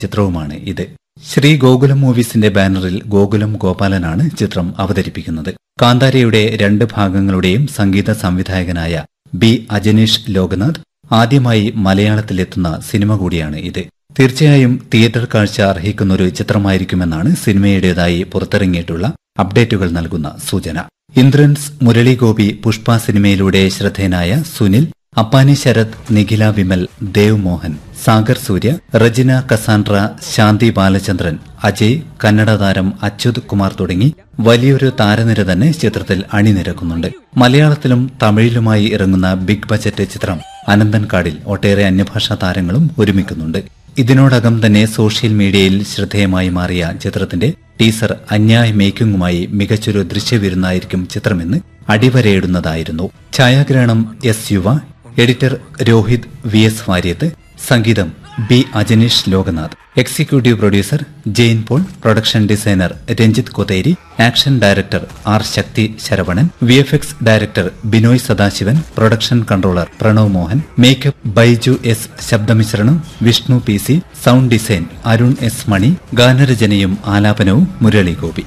ചിത്രവുമാണ് ഇത് ശ്രീ ഗോകുലം മൂവീസിന്റെ ബാനറിൽ ഗോകുലം ഗോപാലനാണ് ചിത്രം അവതരിപ്പിക്കുന്നത് കാന്താരയുടെ രണ്ട് ഭാഗങ്ങളുടെയും സംഗീത സംവിധായകനായ ബി അജനീഷ് ലോകനാഥ് ആദ്യമായി മലയാളത്തിലെത്തുന്ന സിനിമ കൂടിയാണ് ഇത് തീർച്ചയായും തിയേറ്റർ കാഴ്ച അർഹിക്കുന്ന ഒരു ചിത്രമായിരിക്കുമെന്നാണ് സിനിമയുടേതായി പുറത്തിറങ്ങിയിട്ടുള്ള അപ്ഡേറ്റുകൾ നൽകുന്ന സൂചന ഇന്ദ്രൻസ് മുരളി ഗോപി പുഷ്പ സിനിമയിലൂടെ ശ്രദ്ധേയനായ സുനിൽ അപ്പാനി ശരത് നിഖില വിമൽ ദേവ് മോഹൻ സാഗർ സൂര്യ റജിന കസാൻഡ്ര ശാന്തി ബാലചന്ദ്രൻ അജയ് കന്നഡ താരം അച്യുത് കുമാർ തുടങ്ങി വലിയൊരു താരനിര തന്നെ ചിത്രത്തിൽ അണിനിരക്കുന്നുണ്ട് മലയാളത്തിലും തമിഴിലുമായി ഇറങ്ങുന്ന ബിഗ് ബജറ്റ് ചിത്രം അനന്തൻകാടിൽ ഒട്ടേറെ അന്യഭാഷാ താരങ്ങളും ഒരുമിക്കുന്നുണ്ട് ഇതിനോടകം തന്നെ സോഷ്യൽ മീഡിയയിൽ ശ്രദ്ധേയമായി മാറിയ ചിത്രത്തിന്റെ ടീസർ അന്യായ മേക്കിംഗുമായി മികച്ചൊരു ദൃശ്യവിരുന്നായിരിക്കും ചിത്രമെന്ന് അടിവരയിടുന്നതായിരുന്നു ഛായാഗ്രഹണം S Yuva editor Rohit V S Variyath സംഗീതം B Ajaneesh Loknath executive producer Jain Paul production designer Ranjith Kotheri action director R Sakthi Saravanan V F X director Binoy Sadasivan production controller Pranav Mohan makeup Baiju S ശബ്ദമിശ്രണം Vishnu P C sound design Arun S Mani ഗാനരചനയും ആലാപനവും മുരളി ഗോപി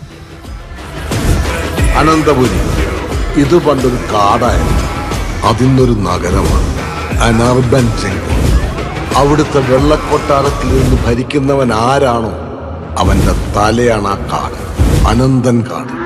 അനന്തപുരി ഇത് പണ്ടൊരു കാടായിരുന്നു അതിന്നൊരു നഗരമാണ് അനർബൻ ജംഗിൾ അവിടുത്തെ വെള്ളക്കൊട്ടാരത്തിൽ നിന്ന് ഭരിക്കുന്നവൻ ആരാണോ അവന്റെ തലയാണ് ആ കാട് അനന്തൻ കാട്